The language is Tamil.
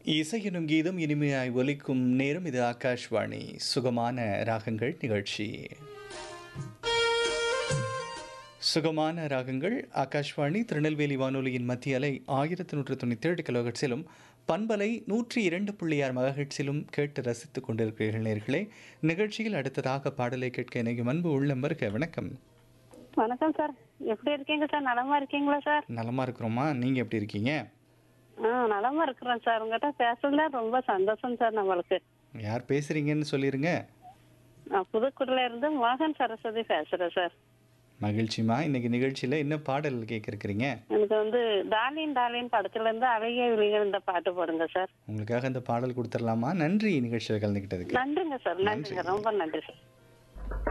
இசையெனும் கீதம் இனிமையாய் ஒலிக்கும் நேரம் இது ஆகாஷ்வாணி சுகமான ராகங்கள் நிகழ்ச்சி சுகமான ராகங்கள் ஆகாஷ்வாணி திருநெல்வேலி வானொலியின் மத்திய அலை ஆயிரத்தி நூற்று தொண்ணூற்றி ஏழு கிலோஹெட்ஸிலும் பண்பலை நூற்றி இரண்டு புள்ளி ஆறு மகஹெட்ஸிலும் கேட்டு ரசித்துக் கொண்டிருக்கிறீர்கள் நேர்களே நிகழ்ச்சியில் அடுத்ததாக பாடலை கேட்க இணையும் அன்பு உள்ளம் வருக வணக்கம் வணக்கம் சார் எப்படி இருக்கீங்க சார் நலமா இருக்கீங்களா சார் நலமா இருக்கிறோமா நீங்க எப்படி இருக்கீங்க ஆ நலமா இருக்கிறோம் சார் உங்ககிட்ட பேசுறதுல ரொம்ப சந்தோஷம் சார் நம்மளுக்கு யார் பேசுறீங்கன்னு சொல்லிருங்க நான் புதுக்குடில இருந்து மோகன் சரஸ்வதி பேசுறேன் சார் மகிழ்ச்சிமா இன்னைக்கு நிகழ்ச்சியில என்ன பாடல் கேட்க இருக்கிறீங்க எனக்கு வந்து டாலின் டாலின் படத்துல இருந்து அழகிய விழிகள் இந்த பாட்டு போடுங்க சார் உங்களுக்காக இந்த பாடல் கொடுத்துடலாமா நன்றி நிகழ்ச்சியில் கலந்துக்கிட்டதுக்கு நன்றிங்க சார் நன்றிங்க ரொம்ப நன்றி சார்